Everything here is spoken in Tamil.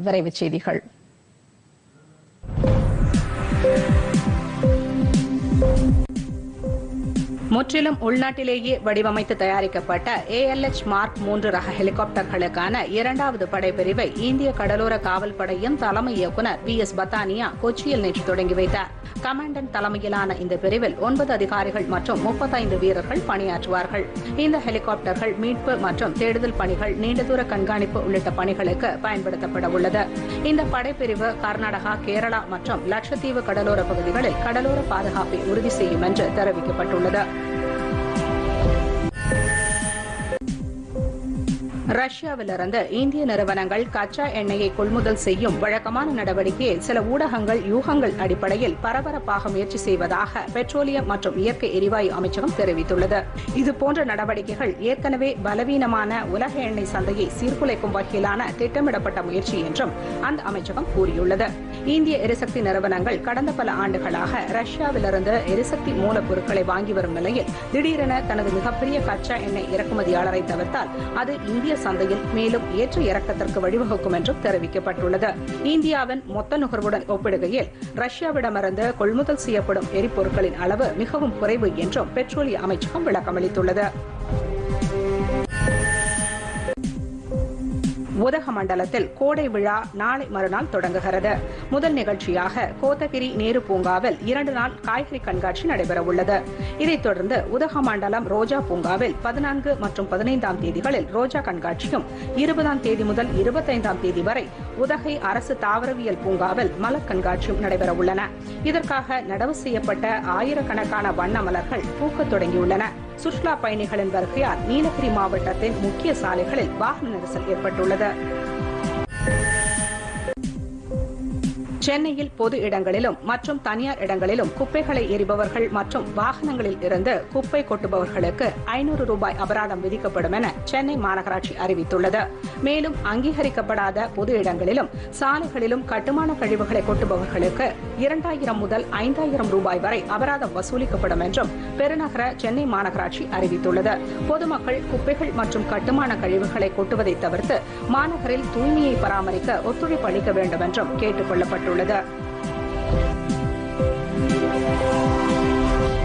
விரைவுச் செய்திகள் முற்றிலும் உள்நாட்டிலேயே வடிவமைத்து தயாரிக்கப்பட்ட ஏஎல்எச் மார்க் மூன்று ரக ஹெலிகாப்டர்களுக்கான இரண்டாவது படைப்பிரிவை இந்திய கடலோர காவல் படையின் தலைமை இயக்குநர் வி எஸ் பத்தானியா கொச்சியில் நேற்று தொடங்கி வைத்தார் கமாண்டன்ட் தலைமையிலான இந்த பிரிவில் ஒன்பது அதிகாரிகள் மற்றும் முப்பத்தைந்து வீரர்கள் பணியாற்றுவார்கள் இந்த ஹெலிகாப்டர்கள் மீட்பு மற்றும் தேடுதல் பணிகள் நீண்ட தூர கண்காணிப்பு உள்ளிட்ட பணிகளுக்கு பயன்படுத்தப்பட உள்ளது இந்த படைப்பிரிவு கர்நாடகா கேரளா மற்றும் லட்சத்தீவு கடலோர பகுதிகளில் கடலோர பாதுகாப்பை உறுதி செய்யும் என்று தெரிவிக்கப்பட்டுள்ளது ரஷ்யாவிலிருந்து இந்திய நிறுவனங்கள் கச்சா எண்ணெயை கொள்முதல் செய்யும் வழக்கமான நடவடிக்கையை சில ஊடகங்கள் யூகங்கள் அடிப்படையில் பரபரப்பாக முயற்சி செய்வதாக பெட்ரோலியம் மற்றும் இயற்கை எரிவாயு அமைச்சகம் தெரிவித்துள்ளது இதுபோன்ற நடவடிக்கைகள் ஏற்கனவே பலவீனமான உலக எண்ணெய் சந்தையை சீர்குலைக்கும் வகையிலான திட்டமிடப்பட்ட முயற்சி என்றும் அந்த அமைச்சகம் கூறியுள்ளது இந்திய எரிசக்தி நிறுவனங்கள் கடந்த பல ஆண்டுகளாக ரஷ்யாவிலிருந்து எரிசக்தி மூலப்பொருட்களை வாங்கி வரும் நிலையில் திடீரென தனது மிகப்பெரிய கச்சா எண்ணெய் இறக்குமதியாளரை தவிர்த்தால் அது இந்திய சந்தையில் மேலும் ஏற்ற இறக்கத்திற்கு வழிவகுக்கும் என்றும் தெரிவிக்கப்பட்டுள்ளது இந்தியாவின் மொத்த நுகர்வுடன் ஒப்பிடுகையில் ரஷ்யாவிடமிருந்து கொள்முதல் செய்யப்படும் எரிபொருட்களின் அளவு மிகவும் குறைவு என்றும் பெட்ரோலிய அமைச்சகம் விளக்கமளித்துள்ளது உதகமண்டலத்தில் கோடை விழா நாளை மறுநாள் தொடங்குகிறது முதல் நிகழ்ச்சியாக கோத்தகிரி நேரு பூங்காவில் இரண்டு நாள் காய்கறி கண்காட்சி நடைபெறவுள்ளது இதைத் தொடர்ந்து உதகமண்டலம் ரோஜா பூங்காவில் பதினான்கு மற்றும் பதினைந்தாம் தேதிகளில் ரோஜா கண்காட்சியும் இருபதாம் தேதி முதல் இருபத்தைந்தாம் தேதி வரை உதகை அரசு தாவரவியல் பூங்காவில் மலர் கண்காட்சியும் நடைபெறவுள்ளன இதற்காக நடவு செய்யப்பட்ட ஆயிரக்கணக்கான வண்ண மலர்கள் பூக்கத் தொடங்கியுள்ளன சுற்றுலா பயணிகளின் வருகையால் நீலகிரி மாவட்டத்தின் முக்கிய சாலைகளில் வாகன நெரிசல் ஏற்பட்டுள்ளது சென்னையில் பொது இடங்களிலும் மற்றும் தனியார் இடங்களிலும் குப்பைகளை எரிபவர்கள் மற்றும் வாகனங்களில் இருந்து குப்பை கொட்டுபவர்களுக்கு ஐநூறு ரூபாய் அபராதம் விதிக்கப்படும் என சென்னை மாநகராட்சி அறிவித்துள்ளது மேலும் அங்கீகரிக்கப்படாத பொது இடங்களிலும் சாலைகளிலும் கட்டுமான கழிவுகளை கொட்டுபவர்களுக்கு இரண்டாயிரம் முதல் ஐந்தாயிரம் ரூபாய் வரை அபராதம் வசூலிக்கப்படும் என்றும் பெருநகர சென்னை மாநகராட்சி அறிவித்துள்ளது பொதுமக்கள் குப்பைகள் மற்றும் கட்டுமான கழிவுகளை கொட்டுவதை தவிர்த்து மாநகரில் தூய்மையை பராமரிக்க ஒத்துழைப்பு அளிக்க வேண்டும் என்றும் கேட்டுக் கொள்ளப்பட்டுள்ளது